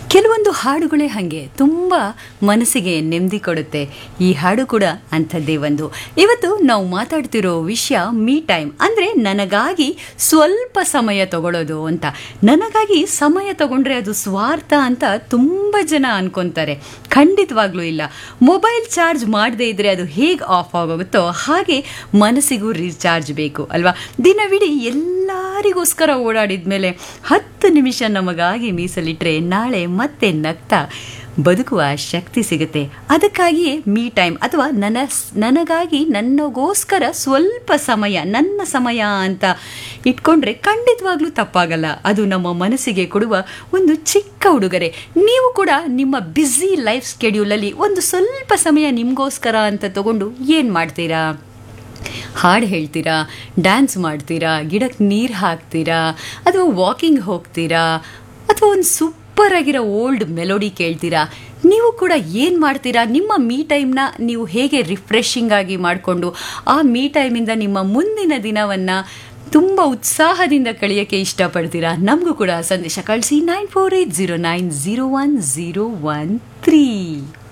ಕೆಲವೊಂದು ಹಾಡುಗಳೇ ಹಾಗೆ ತುಂಬ ಮನಸ್ಸಿಗೆ ನೆಮ್ಮದಿ ಕೊಡುತ್ತೆ ಈ ಹಾಡು ಕೂಡ ಅಂಥದ್ದೇ ಒಂದು ಇವತ್ತು ನಾವು ಮಾತಾಡ್ತಿರೋ ವಿಷಯ ಮೀ ಟೈಮ್ ಅಂದರೆ ನನಗಾಗಿ ಸ್ವಲ್ಪ ಸಮಯ ತಗೊಳ್ಳೋದು ಅಂತ ನನಗಾಗಿ ಸಮಯ ತಗೊಂಡ್ರೆ ಅದು ಸ್ವಾರ್ಥ ಅಂತ ತುಂಬ ಜನ ಅನ್ಕೊಂತಾರೆ ಖಂಡಿತವಾಗ್ಲೂ ಇಲ್ಲ ಮೊಬೈಲ್ ಚಾರ್ಜ್ ಮಾಡದೇ ಇದ್ರೆ ಅದು ಹೇಗೆ ಆಫ್ ಆಗೋಗುತ್ತೋ ಹಾಗೆ ಮನಸ್ಸಿಗೂ ರೀಚಾರ್ಜ್ ಬೇಕು ಅಲ್ವಾ ದಿನವಿಡೀ ಎಲ್ಲರಿಗೋಸ್ಕರ ಓಡಾಡಿದ ಮೇಲೆ ಹತ್ತು ನಿಮಿಷ ನಮಗಾಗಿ ಮೀಸಲಿಟ್ರೆ ನಾಳೆ ಮತ್ತೆ ನಗ್ತಾ ಬದುಕುವ ಶಕ್ತಿ ಸಿಗುತ್ತೆ ಅದಕ್ಕಾಗಿಯೇ ಮೀ ಟೈಮ್ ಅಥವಾ ನನ್ನ ನನಗಾಗಿ ನನ್ನಗೋಸ್ಕರ ಸ್ವಲ್ಪ ಸಮಯ ನನ್ನ ಸಮಯ ಅಂತ ಇಟ್ಕೊಂಡ್ರೆ ಖಂಡಿತವಾಗ್ಲೂ ತಪ್ಪಾಗಲ್ಲ ಅದು ನಮ್ಮ ಮನಸ್ಸಿಗೆ ಕೊಡುವ ಒಂದು ಚಿಕ್ಕ ಉಡುಗೊರೆ ನೀವು ಕೂಡ ನಿಮ್ಮ ಬ್ಯುಸಿ ಲೈಫ್ ಸ್ಕೆಡ್ಯೂಲಲ್ಲಿ ಒಂದು ಸ್ವಲ್ಪ ಸಮಯ ನಿಮಗೋಸ್ಕರ ಅಂತ ತಗೊಂಡು ಏನು ಮಾಡ್ತೀರಾ ಹಾಡು ಹೇಳ್ತೀರಾ ಡ್ಯಾನ್ಸ್ ಮಾಡ್ತೀರಾ ಗಿಡಕ್ಕೆ ನೀರು ಹಾಕ್ತೀರಾ ಅಥವಾ ವಾಕಿಂಗ್ ಹೋಗ್ತೀರಾ ಅಥವಾ ಒಂದು ಸೂಪರ್ ಆಗಿರೋ ಓಲ್ಡ್ ಮೆಲೋಡಿ ಕೇಳ್ತೀರಾ ನೀವು ಕೂಡ ಏನು ಮಾಡ್ತೀರಾ ನಿಮ್ಮ ಮೀ ಟೈಮ್ನ ನೀವು ಹೇಗೆ ರಿಫ್ರೆಶಿಂಗ್ ಆಗಿ ಮಾಡಿಕೊಂಡು ಆ ಮೀ ಟೈಮಿಂದ ನಿಮ್ಮ ಮುಂದಿನ ದಿನವನ್ನು ತುಂಬ ಉತ್ಸಾಹದಿಂದ ಕಳೆಯೋಕ್ಕೆ ಇಷ್ಟಪಡ್ತೀರಾ ನಮಗೂ ಕೂಡ ಸಂದೇಶ ಕಳಿಸಿ nine four eight zero nine zero one zero one three